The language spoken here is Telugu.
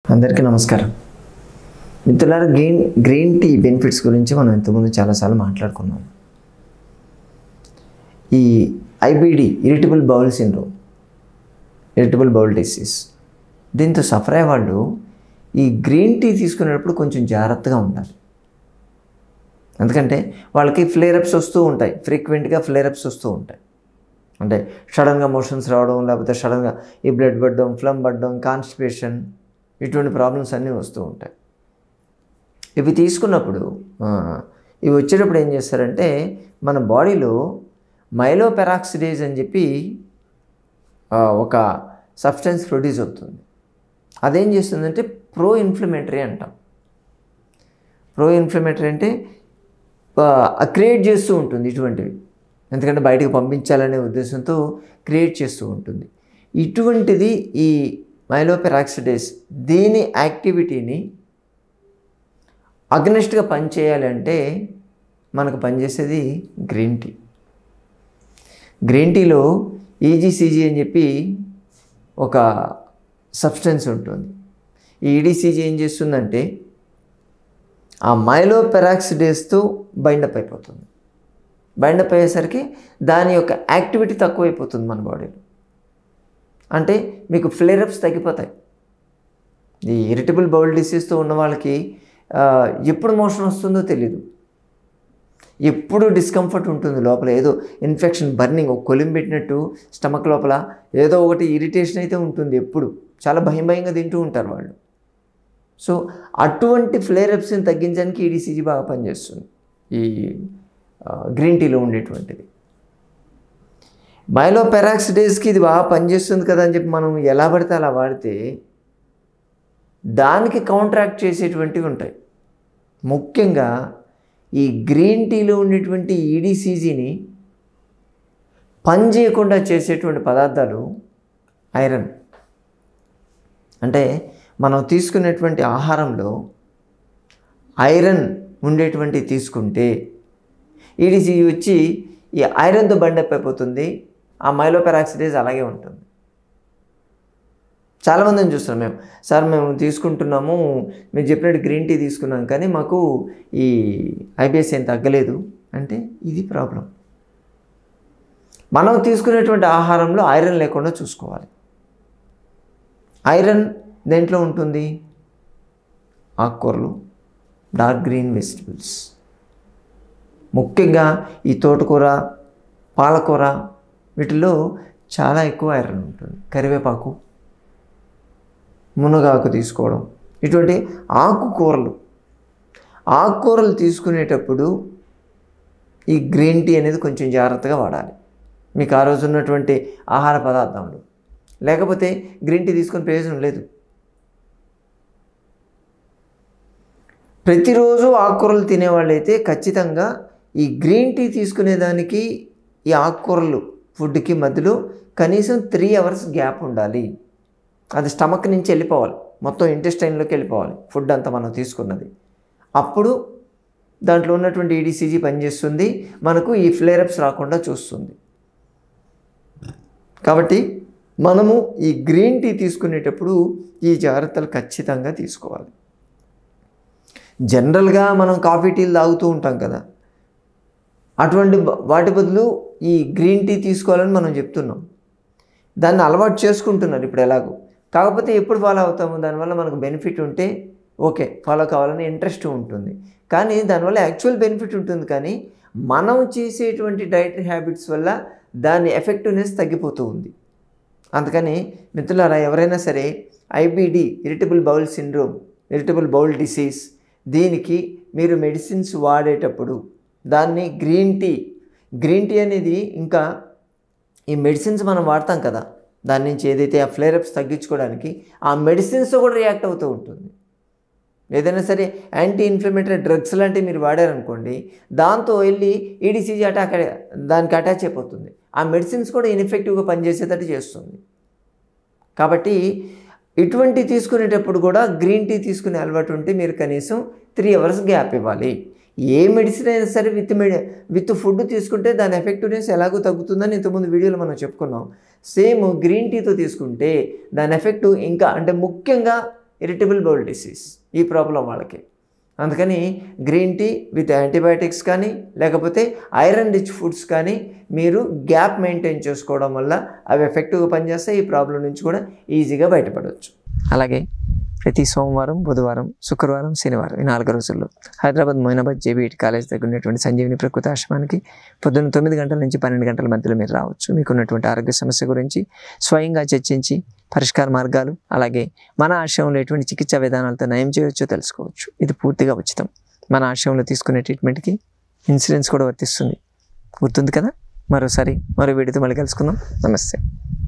అందరికీ నమస్కారం మిత్రులారా గ్రీన్ గ్రీన్ టీ బెనిఫిట్స్ గురించి మనం ఇంతకుముందు చాలాసార్లు మాట్లాడుకున్నాం ఈ IBD irritable bowel syndrome irritable bowel disease దీంతో సఫర్ అయ్యే వాళ్ళు ఈ గ్రీన్ టీ తీసుకునేటప్పుడు కొంచెం జాగ్రత్తగా ఉండాలి ఎందుకంటే వాళ్ళకి ఫ్లేరప్స్ వస్తూ ఉంటాయి ఫ్రీక్వెంట్గా ఫ్లేరప్స్ వస్తూ ఉంటాయి అంటే సడన్గా మోషన్స్ రావడం లేకపోతే సడన్గా ఈ బ్లడ్ పడడం ఫ్లమ్ పడడం కాన్స్టిపేషన్ ఇటువంటి ప్రాబ్లమ్స్ అన్నీ వస్తూ ఉంటాయి ఇవి తీసుకున్నప్పుడు ఆ, ఇవి వచ్చేటప్పుడు ఏం చేస్తారంటే మన బాడీలో మైలో పెరాక్సిడేజ్ అని చెప్పి ఆ, ఒక సబ్స్టెన్స్ ప్రొడ్యూస్ అవుతుంది అదేం చేస్తుందంటే ప్రో ఇన్ఫ్లమేటరీ అంటాం ప్రో ఇన్ఫ్లమేటరీ అంటే క్రియేట్ చేస్తూ ఉంటుంది ఇటువంటివి ఎందుకంటే బయటకు పంపించాలనే ఉద్దేశంతో క్రియేట్ చేస్తూ ఉంటుంది ఇటువంటిది ఈ మైలోపెరాక్సిడేస్ దీని యాక్టివిటీని అగ్నెస్ట్గా పనిచేయాలి అంటే మనకు పనిచేసేది గ్రీన్ టీ గ్రీన్ టీలో ఈజీసీజీ అని చెప్పి ఒక సబ్స్టెన్స్ ఉంటుంది ఈ ఈడీసీజీ ఏం చేస్తుందంటే ఆ మైలో పెరాక్సిడేస్తో బైండప్ అయిపోతుంది బైండప్ అయ్యేసరికి దాని యొక్క యాక్టివిటీ తక్కువైపోతుంది మన బాడీలో అంటే మీకు ఫ్లేరప్స్ తగ్గిపోతాయి ఈ ఇరిటబుల్ బౌల్ డిసీజ్తో ఉన్న వాళ్ళకి ఆ, ఎప్పుడు మోషన్ వస్తుందో తెలీదు ఎప్పుడు డిస్కంఫర్ట్ ఉంటుంది లోపల ఏదో ఇన్ఫెక్షన్ బర్నింగ్ ఒక కొలిం పెట్టినట్టు స్టమక్ లోపల ఏదో ఒకటి ఇరిటేషన్ అయితే ఉంటుంది ఎప్పుడు చాలా భయం భయంగా తింటూ ఉంటారు వాళ్ళు సో అటువంటి ఫ్లేరప్స్ని తగ్గించడానికి ఈడీసీజీ బాగా పనిచేస్తుంది ఈ ఆ, గ్రీన్ టీలో ఉండేటువంటిది మైలో పెరాక్సిడేస్కి ఇది బాగా పనిచేస్తుంది కదా అని చెప్పి మనం ఎలా పడితే అలా వాడితే దానికి కౌంట్రాక్ట్ చేసేటువంటివి ఉంటాయి ముఖ్యంగా ఈ గ్రీన్ టీలో ఉండేటువంటి ఈడీసీజీని పని చేయకుండా చేసేటువంటి పదార్థాలు ఐరన్ అంటే మనం తీసుకునేటువంటి ఆహారంలో ఐరన్ ఉండేటువంటి తీసుకుంటే ఈడీసీజీ వచ్చి ఈ ఐరన్తో బండప్ అయిపోతుంది ఆ మైలోపెరాక్సిడేజ్ అలాగే ఉంటుంది చాలామందిని చూస్తున్నాం మేము సార్ మేము తీసుకుంటున్నాము మీరు చెప్పినట్టు గ్రీన్ టీ తీసుకున్నాం కానీ మాకు ఈ ఐబిఎస్ ఏం తగ్గలేదు అంటే ఇది ప్రాబ్లం మనం తీసుకునేటువంటి ఆహారంలో ఐరన్ లేకుండా చూసుకోవాలి ఐరన్ దేంట్లో ఉంటుంది ఆకుకూరలు డార్క్ గ్రీన్ వెజిటబుల్స్ ముఖ్యంగా ఈ తోటకూర పాలకూర వీటిలో చాలా ఎక్కువ ఐరన్ ఉంటుంది కరివేపాకు మునగాకు తీసుకోవడం ఇటువంటి ఆకుకూరలు ఆకుకూరలు తీసుకునేటప్పుడు ఈ గ్రీన్ టీ అనేది కొంచెం జాగ్రత్తగా వాడాలి మీకు ఆ రోజు ఉన్నటువంటి ఆహార పదార్థంలో లేకపోతే గ్రీన్ టీ తీసుకొని ప్రయోజనం లేదు ప్రతిరోజు ఆకుకూరలు తినేవాళ్ళైతే ఖచ్చితంగా ఈ గ్రీన్ టీ తీసుకునేదానికి ఈ ఆకుకూరలు ఫుడ్కి మధ్యలో కనీసం త్రీ అవర్స్ గ్యాప్ ఉండాలి అది స్టమక్ నుంచి వెళ్ళిపోవాలి మొత్తం ఇంటెస్టైన్లోకి వెళ్ళిపోవాలి ఫుడ్ అంతా మనం తీసుకున్నది అప్పుడు దాంట్లో ఉన్నటువంటి ఈడీసీజీ పనిచేస్తుంది మనకు ఈ ఫ్లేరప్స్ రాకుండా చూస్తుంది కాబట్టి మనము ఈ గ్రీన్ టీ తీసుకునేటప్పుడు ఈ జాగ్రత్తలు ఖచ్చితంగా తీసుకోవాలి జనరల్గా మనం కాఫీ టీలు తాగుతూ ఉంటాం కదా అటువంటి బ- వాటి బదులు ఈ గ్రీన్ టీ తీసుకోవాలని మనం చెప్తున్నాం దాన్ని అలవాటు చేసుకుంటున్నారు ఇప్పుడు ఎలాగో కాకపోతే ఎప్పుడు ఫాలో అవుతాము దానివల్ల మనకు బెనిఫిట్ ఉంటే ఓకే ఫాలో కావాలని ఇంట్రెస్ట్ ఉంటుంది కానీ దానివల్ల యాక్చువల్ బెనిఫిట్ ఉంటుంది కానీ మనం చేసేటువంటి డైటరీ హ్యాబిట్స్ వల్ల దాని ఎఫెక్టివ్నెస్ తగ్గిపోతూ ఉంది అందుకని మిత్రులారా ఎవరైనా సరే IBD irritable bowel syndrome irritable bowel disease దీనికి మీరు మెడిసిన్స్ వాడేటప్పుడు దాన్ని గ్రీన్ టీ గ్రీన్ టీ అనేది ఇంకా ఈ మెడిసిన్స్ మనం వాడతాం కదా దాని నుంచి ఏదైతే ఆ ఫ్లేరప్స్ తగ్గించుకోవడానికి ఆ మెడిసిన్స్తో కూడా రియాక్ట్ అవుతూ ఉంటుంది ఏదైనా సరే యాంటీ ఇన్ఫ్లమేటరీ డ్రగ్స్ లాంటివి మీరు వాడారనుకోండి దాంతో వెళ్ళి ఈడీసీజీ అటాక్ దానికి అటాచ్ అయిపోతుంది ఆ మెడిసిన్స్ కూడా ఇన్ఎఫెక్టివ్గా పనిచేసేటట్టు చేస్తుంది కాబట్టి ఇటువంటి తీసుకునేటప్పుడు కూడా గ్రీన్ టీ తీసుకునే అలవాటు ఉంటే మీరు కనీసం త్రీ అవర్స్ గ్యాప్ ఇవ్వాలి ఏ మెడిసిన్ అయినా సరే విత్ మెడి విత్ ఫుడ్ తీసుకుంటే దాని ఎఫెక్టివ్నెస్ ఎలాగో తగ్గుతుందని ఇంతకుముందు వీడియోలో మనం చెప్పుకున్నాం సేమ్ గ్రీన్ టీతో తీసుకుంటే దాని ఎఫెక్ట్ ఇంకా అంటే ముఖ్యంగా ఇరిటబుల్ బౌల్ డిసీజ్ ఈ ప్రాబ్లం వాళ్ళకి అందుకని గ్రీన్ టీ విత్ యాంటీబయాటిక్స్ కానీ లేకపోతే ఐరన్ రిచ్ ఫుడ్స్ కానీ మీరు గ్యాప్ మెయింటైన్ చేసుకోవడం వల్ల అవి ఎఫెక్టివ్గా పనిచేస్తే ఈ ప్రాబ్లం నుంచి కూడా ఈజీగా బయటపడవచ్చు అలాగే ప్రతి సోమవారం బుధవారం శుక్రవారం శనివారం ఈ నాలుగు రోజుల్లో హైదరాబాద్ మొయినాబాద్ జేబీఈటి కాలేజ్ దగ్గర ఉన్నటువంటి సంజీవిని ప్రకృతి ఆశ్రమానికి పొద్దున్న తొమ్మిది గంటల నుంచి పన్నెండు గంటల మధ్యలో మీరు రావచ్చు మీకు ఉన్నటువంటి ఆరోగ్య సమస్య గురించి స్వయంగా చర్చించి పరిష్కార మార్గాలు అలాగే మన ఆశ్రమంలో ఎటువంటి చికిత్సా విధానాలతో నయం చేయవచ్చో తెలుసుకోవచ్చు ఇది పూర్తిగా ఉచితం మన ఆశ్రమంలో తీసుకునే ట్రీట్మెంట్కి ఇన్సూరెన్స్ కూడా వర్తిస్తుంది గుర్తుంది కదా మరోసారి మరో వీడియోతో మళ్ళీ కలుసుకుందాం నమస్తే